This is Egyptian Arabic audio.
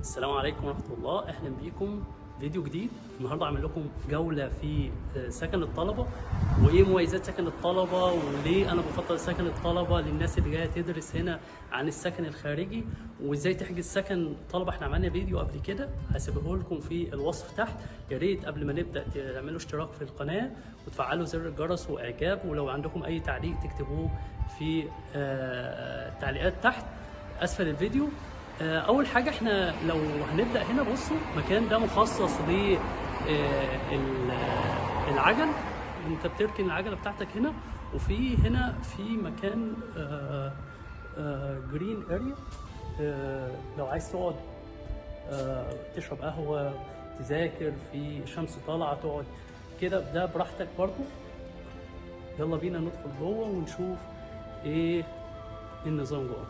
السلام عليكم ورحمة الله أهلا بيكم فيديو جديد النهارده عامل لكم جولة في سكن الطلبة وإيه مميزات سكن الطلبة وليه أنا بفضل سكن الطلبة للناس اللي جاية تدرس هنا عن السكن الخارجي وإزاي تحجز سكن طلبة إحنا عملنا فيديو قبل كده هسيبه لكم في الوصف تحت يا ريت قبل ما نبدأ تعملوا اشتراك في القناة وتفعلوا زر الجرس وإعجاب ولو عندكم أي تعليق تكتبوه في آه، التعليقات تحت اسفل الفيديو آه، اول حاجه احنا لو هنبدا هنا بصوا المكان ده مخصص ل آه، ال- آه، العجل انت بتركن العجله بتاعتك هنا وفي هنا في مكان جرين اريا لو عايز تقعد آه، تشرب قهوه تذاكر في شمس طالعه تقعد كده ده براحتك برضو يلا بينا ندخل جوه ونشوف ايه النظام جوه